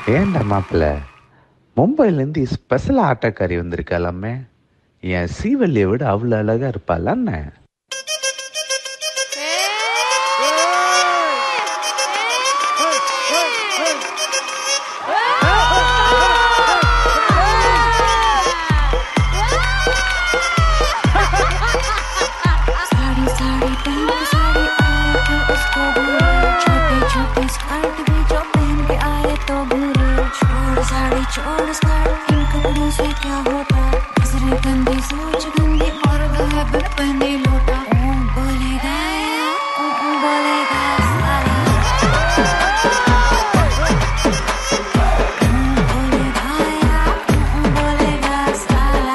ஏன்டா மாப்பிள்ள மும்பைலேருந்து ஸ்பெஷல் ஆட்டக்காரி வந்திருக்காளாமே என் சீவல்லியை விட அவ்வளோ அழகா இருப்பாளான்னு साड़ी साड़ी पहन के साड़ी आए थे उसको भूले छोटे छोटे स्कर्ट भी जो पहन के आए तो भूले छोड़ साड़ी छोड़ स्कर्ट इन कपड़ों से क्या होता नजरें गंदी सोच गंदी और वह बिन पहने लौटा ओ बोलेगा ओ ओ बोलेगा साला ओ बोलेगा या ओ ओ बोलेगा साला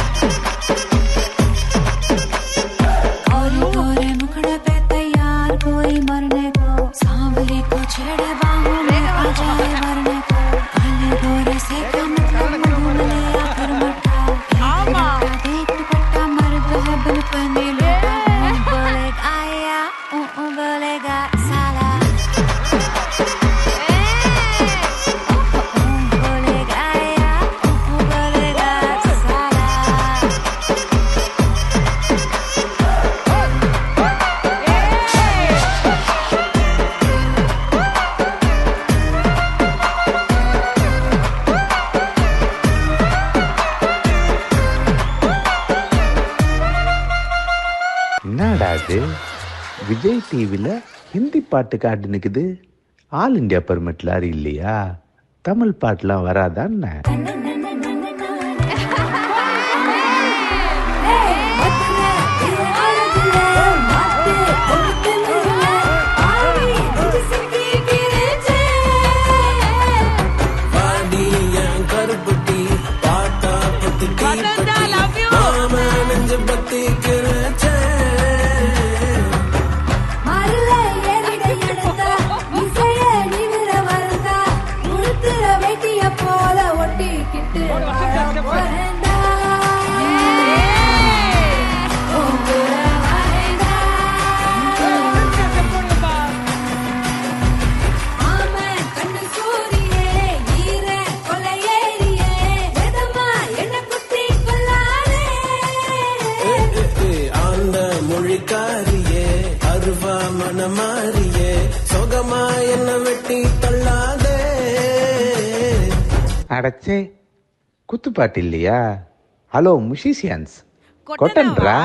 गोरे गोरे मुखड़े पे तैयार कोई मरने को सांवरे को छेड़े बाहों में आ जाए मरने को काले गोरे से क्या मतलब घूम ले या फिर मटा एक दुपट्टा देख दुपट्टा मर्द है बिन पहने लौटा ऊं बोलेगा या ऊं ऊं बोलेगा साला ऊं बोलेगा या ऊं ऊं बोलेगा साला என்னடா அது விஜய் டிவியில் ஹிந்தி பாட்டு காட்டு நிற்குது ஆல் இண்டியா பெர்மிட் லாரி இல்லையா தமிழ் பாட்டுலாம் வராதான்னு பாடி என் கருப்பட்டி பாட்டா பத்தி மாம நெஞ்சு பத்தி கிழிச்சேன் போல ஒட்டிக்கிட்டு போறேன்டா உங்களை வரேன்டா ஆமன் கண்ணு சூரியே ஈர கொலையேறியே வேதமா என்ன குத்தி கொல்லாதே ஆண்ட மொழிக்காரியே அருவா மனமாரியே சொகமா என்ன வெட்டி தள்ளாதே அடச்சே குத்துப்பாட்டு இல்லையா ஹலோ முஷிசியன்ஸ் கொட்டன்றா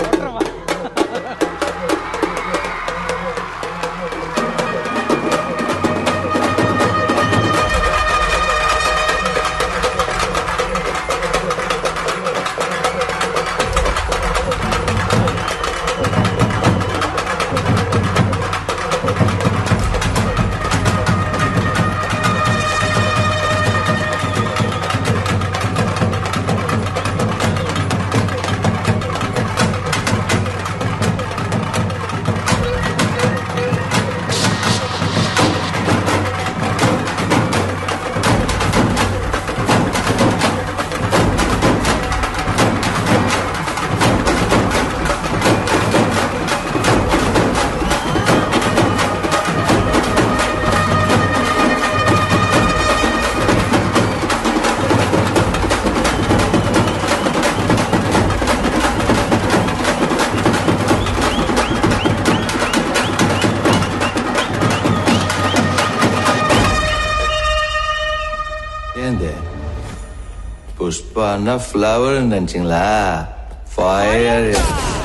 ఏంది పుష్ప అన్న ఫ్లవర్ నిனைச்சீங்களா ఫైర్